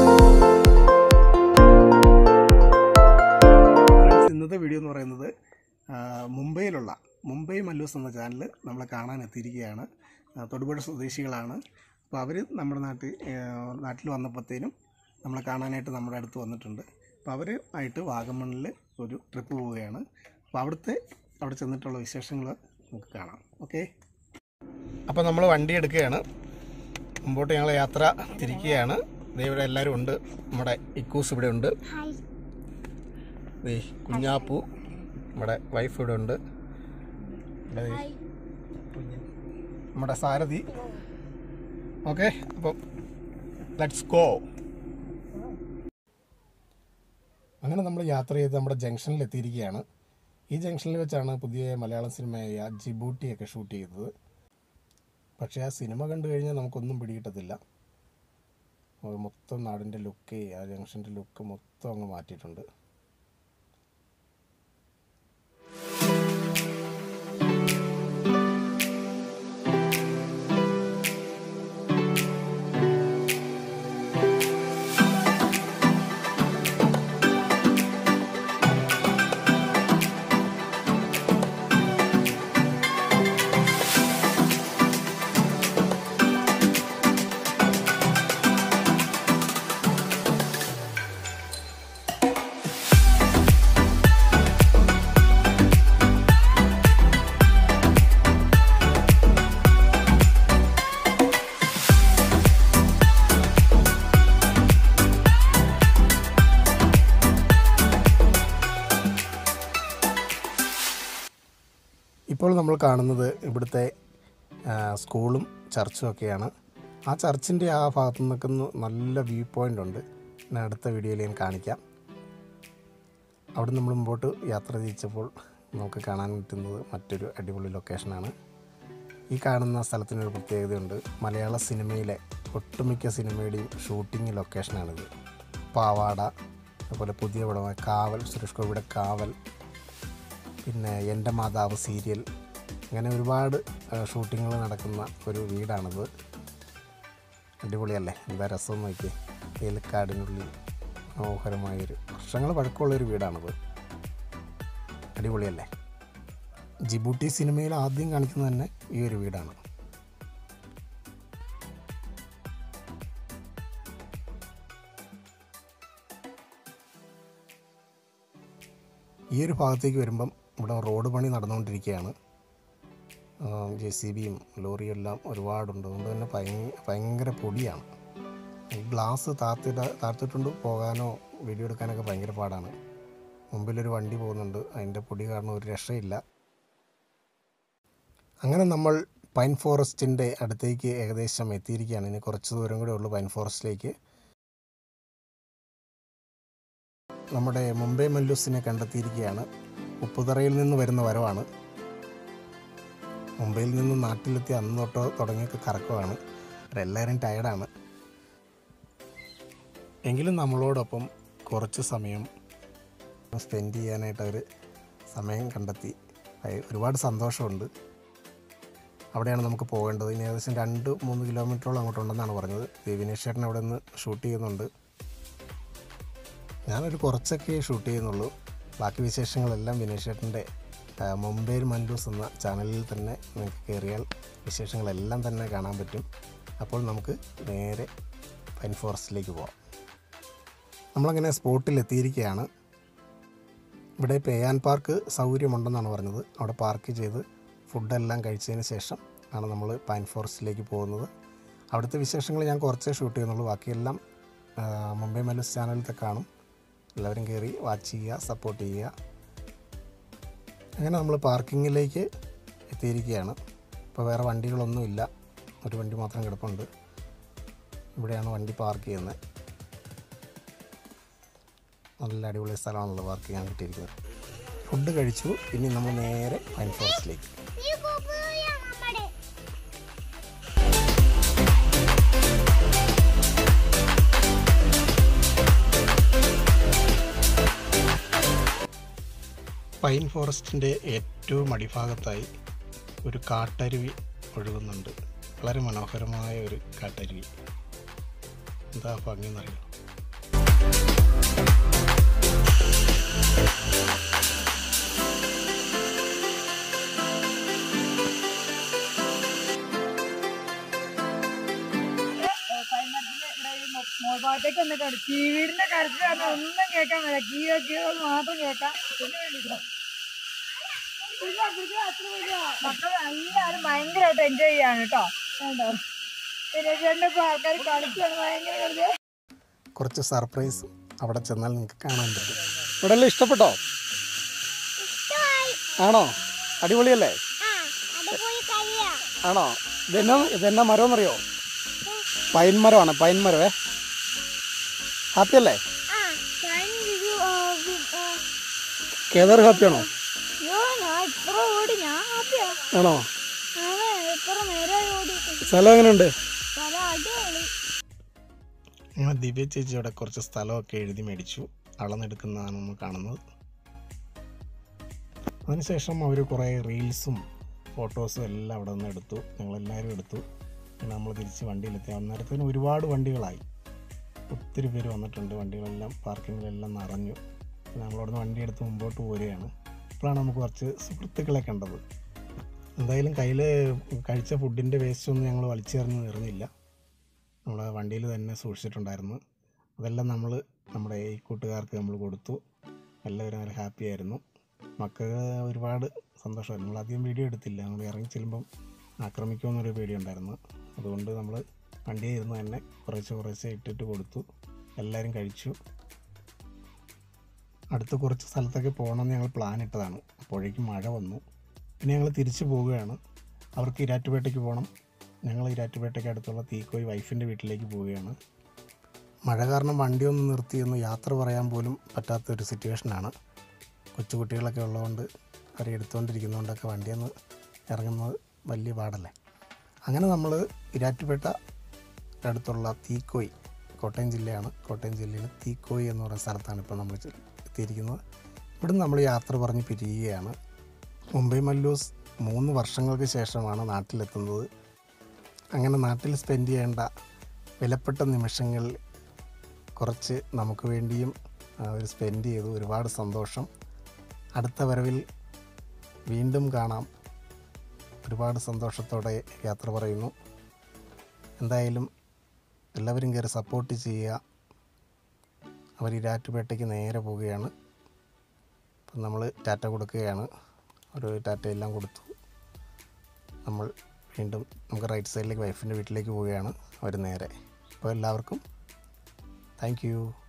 Friends ഇന്നത്തെ video എന്ന് പറയുന്നത് ആ, മുംബൈയിലുള്ള മുംബൈ മല്ലൂസ് എന്ന ചാനൽ നമ്മളെ കാണാൻ എത്തിയിരിക്കുകയാണ് ആ, തൊടുപുഴ സ്വദേശികളാണ് അപ്പോൾ അവർ നമ്മുടെ നാട്ടിൽ നാട്ടിൽ വന്നപ്പോഴത്തേനും നമ്മളെ കാണാനായിട്ട് നമ്മുടെ അടുത്ത് വന്നിട്ടുണ്ട് അപ്പോൾ അവർ ആയിട്ട് വാഗമണ്ണിൽ ഒരു ട്രിപ്പ് പോവുകയാണ് അപ്പോൾ അവിടുത്തെ അവിടെ ചെന്നിട്ടുള്ള വിശേഷങ്ങൾ നമുക്ക് കാണാം ഓക്കെ അപ്പോൾ നമ്മൾ വണ്ടി എടുക്കുകയാണ് മുമ്പോട്ട് ഞങ്ങൾ യാത്ര തിരിക്കുകയാണ് ദേ ഇവിടെ എല്ലാവരും ഉണ്ട് നമ്മുടെ ഇക്കൂസ് ഇവിടെ ഉണ്ട് ദേ കുഞ്ഞാപ്പു നമ്മുടെ വൈഫ് ഇവിടെ ഉണ്ട് ഇവിടെ ദേ നമ്മുടെ സാരഥി ഓക്കെ അപ്പം ലെറ്റ്സ് ഗോ അങ്ങനെ നമ്മൾ യാത്ര ചെയ്ത് നമ്മുടെ ജംഗ്ഷനിൽ എത്തിയിരിക്കുകയാണ് ഈ ജംഗ്ഷനിൽ വെച്ചാണ് പുതിയ മലയാളം സിനിമയായ ജിബൂട്ടിയൊക്കെ ഷൂട്ട് ചെയ്തത് പക്ഷേ ആ സിനിമ കണ്ടു കഴിഞ്ഞാൽ നമുക്കൊന്നും പിടികിട്ടത്തില്ല അത് മൊത്തം നാടിൻ്റെ ലുക്ക് ആ ജംഗ്ഷൻ്റെ ലുക്ക് മൊത്തം അങ്ങ് മാറ്റിയിട്ടുണ്ട് ഇപ്പോൾ നമ്മൾ കാണുന്നത് ഇവിടുത്തെ ആ, സ്കൂളും ചർച്ചും ഒക്കെയാണ് ആ ചർച്ചിൻ്റെ ആ ഭാഗത്തു നിൽക്കുന്ന നല്ല വ്യൂ പോയിൻ്റ് ഉണ്ട് ഞാൻ അടുത്ത വീഡിയോയിൽ ഞാൻ കാണിക്കാം അവിടെ നമ്മൾ മുമ്പോട്ട് യാത്ര തിരിച്ചപ്പോൾ നമുക്ക് കാണാൻ പറ്റുന്നത് മറ്റൊരു അടിപൊളി ലൊക്കേഷനാണ് ഈ കാണുന്ന സ്ഥലത്തിനൊരു പ്രത്യേകതയുണ്ട് മലയാള സിനിമയിലെ ഒട്ടുമിക്ക സിനിമയുടെയും ഷൂട്ടിംഗ് ലൊക്കേഷനാണിത് പാവാട അതുപോലെ പുതിയ പടമായ കാവൽ സുരേഷ് ഗോപിയുടെ കാവൽ പിന്നെ എൻ്റെ മാതാവ് സീരിയൽ അങ്ങനെ ഒരുപാട് ഷൂട്ടിങ്ങൾ നടക്കുന്ന ഒരു വീടാണിത് അടിപൊളിയല്ലേ എന്താ രസം നോക്കി ഏലക്കാടിനുള്ളിൽ മനോഹരമായൊരു വർഷങ്ങൾ പഴക്കമുള്ളൊരു വീടാണിത് അടിപൊളിയല്ലേ ജിബൂട്ടി സിനിമയിൽ ആദ്യം കാണിക്കുന്നത് തന്നെ ഈ ഒരു വീടാണ് ഈ ഒരു ഭാഗത്തേക്ക് വരുമ്പം ഇവിടെ റോഡ് പണി നടന്നുകൊണ്ടിരിക്കുകയാണ് ജെ സി ബിയും ലോറിയും എല്ലാം ഒരുപാടുണ്ട് അതുകൊണ്ട് തന്നെ ഭയ- ഭയങ്കര പൊടിയാണ് ഈ ഗ്ലാസ് താത്തിട താത്തിട്ടുണ്ട് പോകാനോ വീഡിയോ എടുക്കാനൊക്കെ ഭയങ്കര പാടാണ് മുമ്പിലൊരു വണ്ടി പോകുന്നുണ്ട് അതിൻ്റെ പൊടി കാരണം ഒരു രക്ഷയില്ല അങ്ങനെ നമ്മൾ പൈൻ ഫോറസ്റ്റിൻ്റെ അടുത്തേക്ക് ഏകദേശം എത്തിയിരിക്കുകയാണ് ഇനി കുറച്ച് ദൂരം കൂടെ ഉള്ളൂ പൈൻ ഫോറസ്റ്റിലേക്ക് നമ്മുടെ മുംബൈ മല്ലൂസിനെ കണ്ടെത്തിയിരിക്കുകയാണ് ഉപ്പുതറയിൽ നിന്ന് വരുന്ന വരവാണ് മുംബൈയിൽ നിന്ന് നാട്ടിലെത്തി അന്ന് തൊട്ട് തുടങ്ങിയൊക്കെ കറക്കമാണ് എല്ലാവരും ടയർഡാണ് എങ്കിലും നമ്മളോടൊപ്പം കുറച്ച് സമയം സ്പെൻഡ് ചെയ്യാനായിട്ട് അവർ സമയം കണ്ടെത്തി അയ് ഒരുപാട് സന്തോഷമുണ്ട് അവിടെയാണ് നമുക്ക് പോകേണ്ടത് ഇനി ഏകദേശം രണ്ട് മൂന്ന് കിലോമീറ്ററോളം അങ്ങോട്ടുണ്ടെന്നാണ് പറഞ്ഞത് വിനേഷ് ചേട്ടൻ അവിടെ നിന്ന് ഷൂട്ട് ചെയ്യുന്നുണ്ട് ഞാനൊരു കുറച്ചൊക്കെ ഷൂട്ട് ചെയ്യുന്നുള്ളൂ ബാക്കി വിശേഷങ്ങളെല്ലാം വിനേഷ് ചേട്ടൻ്റെ ആ, മുംബൈ മല്ലൂസ് എന്ന ചാനലിൽ തന്നെ നിങ്ങൾക്ക് കയറിയാൽ വിശേഷങ്ങളെല്ലാം തന്നെ കാണാൻ പറ്റും അപ്പോൾ നമുക്ക് നേരെ പൈൻ ഫോറസ്റ്റിലേക്ക് പോവാം നമ്മളങ്ങനെ സ്പോട്ടിൽ എത്തിയിരിക്കുകയാണ് ഇവിടെ പേയാൻ പാർക്ക് സൗകര്യമുണ്ടെന്നാണ് പറഞ്ഞത് അവിടെ പാർക്ക് ചെയ്ത് ഫുഡെല്ലാം കഴിച്ചതിന് ശേഷം ആണ് നമ്മൾ പൈൻ ഫോറസ്റ്റിലേക്ക് പോകുന്നത് അവിടുത്തെ വിശേഷങ്ങൾ ഞാൻ കുറച്ചേ ഷൂട്ട് ചെയ്യുന്നുള്ളൂ ബാക്കിയെല്ലാം ആ, മുംബൈ മല്ലൂസ് ചാനലിലത്തെ കാണും എല്ലാവരും കയറി വാച്ച് ചെയ്യുക സപ്പോർട്ട് ചെയ്യുക അങ്ങനെ നമ്മൾ പാർക്കിങ്ങിലേക്ക് എത്തിയിരിക്കുകയാണ് ഇപ്പോൾ വേറെ വണ്ടികളൊന്നുമില്ല ഒരു വണ്ടി മാത്രം കിടപ്പുണ്ട് ഇവിടെയാണ് വണ്ടി പാർക്ക് ചെയ്യുന്നത് നല്ല അടിപൊളി സ്ഥലമാണല്ലോ പാർക്ക് ചെയ്യാൻ കിട്ടിയിരിക്കുന്നത് ഫുഡ് കഴിച്ചു ഇനി നമ്മൾ നേരെ പൈൻ ഫോറസ്റ്റിലേക്ക് പൈൻ ഫോറസ്റ്റിൻ്റെ ഏറ്റവും അടിഭാഗത്തായി ഒരു കാട്ടരുവി ഒഴുകുന്നുണ്ട് വളരെ മനോഹരമായ ഒരു കാട്ടരുവി എന്താ ഭംഗിയെന്നറിയോ ഭാഗത്തേക്ക് വന്നിട്ടുണ്ട് കീവീടിന്റെ കരച്ചിൽ കാരണം ഒന്നും കേൾക്കാൻ പറ്റില്ല കീഴോ കീഴോ മാത്രം കേൾക്കാം പിന്നെ വേണ്ടിയില്ല. കുടിക്കാം, കുടിക്കാം, അത്ര കുടിക്കാം. മക്കള് എല്ലാവരും ഭയങ്കരമായിട്ട് എൻജോയ് ചെയ്യാണ് കേട്ടോ കണ്ടോ പിന്നെ ചേട്ടൻ്റെ ഇപ്പൊ ആൾക്കാർ കളിക്കാണ് ഭയങ്കര കളിച്ച് കുറച്ച് സർപ്രൈസ് അവിടെ ചെന്നാൽ നിങ്ങൾക്ക് കാണാൻ പറ്റും ഇവിടെ എല്ലാം ഇഷ്ടപ്പെട്ടോ ആണോ അടിപൊളിയല്ലേ ആണോ ഇതെന്നാ ഇതെന്നാ മരം എന്നറിയോ പൈൻ മരമാണ് പൈൻ മരമേ ഹാപ്പി അല്ലേ കേദർ ഹാപ്പിയാണോ ഇത്ര ഓടി ഞാൻ ഹാപ്പിയാ ആണോ എത്ര നേരമായി ഓടിയിട്ട് സ്ഥലം എങ്ങനെയുണ്ട് പല അടിപൊളി അങ്ങനെ ദിവ്യ ചേച്ചി അവിടെ കുറച്ച് സ്ഥലമൊക്കെ എഴുതി മേടിച്ചു അളന്നെടുക്കുന്നതാണ് നമ്മൾ കാണുന്നത് അതിനുശേഷം അവർ കുറേ റീൽസും ഫോട്ടോസും എല്ലാം അവിടെ നിന്ന് എടുത്തു ഞങ്ങളെല്ലാവരും എടുത്തു പിന്നെ നമ്മൾ തിരിച്ച് വണ്ടിയിലെത്തി അന്നേരത്തിന് ഒരുപാട് വണ്ടികളായി ഒത്തിരി പേര് വന്നിട്ടുണ്ട് വണ്ടികളെല്ലാം പാർക്കിങ്ങിലെല്ലാം നിറഞ്ഞു പിന്നെ നമ്മളവിടുന്ന് വണ്ടി എടുത്ത് മുമ്പോട്ട് പോരുകയാണ് ഇപ്പോഴാണ് നമുക്ക് കുറച്ച് സുഹൃത്തുക്കളെ കണ്ടത് എന്തായാലും കയ്യിൽ കഴിച്ച ഫുഡിൻ്റെ വേസ്റ്റ് ഒന്നും ഞങ്ങൾ വലിച്ചെറിഞ്ഞ് എറിഞ്ഞില്ല നമ്മൾ വണ്ടിയിൽ തന്നെ സൂക്ഷിച്ചിട്ടുണ്ടായിരുന്നു അതെല്ലാം നമ്മൾ നമ്മുടെ ഈ കൂട്ടുകാർക്ക് നമ്മൾ കൊടുത്തു എല്ലാവരും നല്ല ഹാപ്പി ആയിരുന്നു മക്കൾക്ക് ഒരുപാട് സന്തോഷമായിരുന്നു നമ്മൾ അധികം വീഡിയോ എടുത്തില്ല നമ്മൾ ഇറങ്ങി ചെല്ലുമ്പം ആക്രമിക്കുമെന്നൊരു പേടിയുണ്ടായിരുന്നു അതുകൊണ്ട് നമ്മൾ വണ്ടിയിൽ ഇരുന്ന് തന്നെ കുറേശ്ശെ കുറേശ്ശെ ഇട്ടിട്ട് കൊടുത്തു എല്ലാവരും കഴിച്ചു അടുത്ത കുറച്ച് സ്ഥലത്തൊക്കെ പോകണമെന്ന് ഞങ്ങൾ പ്ലാൻ ഇട്ടതാണ് അപ്പോഴേക്കും മഴ വന്നു പിന്നെ ഞങ്ങൾ തിരിച്ചു പോവുകയാണ് അവർക്ക് ഇരാറ്റുപേട്ടയ്ക്ക് പോകണം ഞങ്ങൾ ഇരാറ്റുപേട്ടയ്ക്ക് അടുത്തുള്ള തീക്കോയി വൈഫിൻ്റെ വീട്ടിലേക്ക് പോവുകയാണ് മഴ കാരണം വണ്ടി ഒന്ന് നിർത്തി ഒന്ന് യാത്ര പറയാൻ പോലും പറ്റാത്തൊരു സിറ്റുവേഷനാണ് കൊച്ചുകുട്ടികളൊക്കെ ഉള്ളതുകൊണ്ട് അവരെ എടുത്തുകൊണ്ടിരിക്കുന്നതുകൊണ്ടൊക്കെ വണ്ടി ഒന്ന് ഇറങ്ങുന്നത് വലിയ പാടല്ലേ അങ്ങനെ നമ്മൾ ഇരാറ്റുപേട്ട അടുത്തുള്ള തീക്കോയി കോട്ടയം ജില്ലയാണ് കോട്ടയം ജില്ലയിൽ തീക്കോയി എന്ന് പറയുന്ന സ്ഥലത്താണ് ഇപ്പോൾ നമ്മൾ ചെ- എത്തിയിരിക്കുന്നത് ഇവിടുന്ന് നമ്മൾ യാത്ര പറഞ്ഞ് പിരിയുകയാണ് മുംബൈ മല്ലൂസ് മൂന്ന് വർഷങ്ങൾക്ക് ശേഷമാണ് നാട്ടിലെത്തുന്നത് അങ്ങനെ നാട്ടിൽ സ്പെൻഡ് ചെയ്യേണ്ട വിലപ്പെട്ട നിമിഷങ്ങൾ കുറച്ച് നമുക്ക് വേണ്ടിയും അവർ സ്പെൻഡ് ചെയ്തു ഒരുപാട് സന്തോഷം അടുത്ത വരവിൽ വീണ്ടും കാണാം ഒരുപാട് സന്തോഷത്തോടെ യാത്ര പറയുന്നു എന്തായാലും എല്ലാവരും കയറി സപ്പോർട്ട് ചെയ്യുക അവർ ഇരാറ്റുപേട്ടയ്ക്ക് നേരെ പോവുകയാണ് അപ്പം നമ്മൾ ടാറ്റ കൊടുക്കുകയാണ് ഒരു ടാറ്റ എല്ലാം കൊടുത്തു നമ്മൾ വീണ്ടും നമുക്ക് റൈറ്റ് സൈഡിലേക്ക് വൈഫിൻ്റെ വീട്ടിലേക്ക് പോവുകയാണ് അവർ നേരെ അപ്പോൾ എല്ലാവർക്കും താങ്ക് യു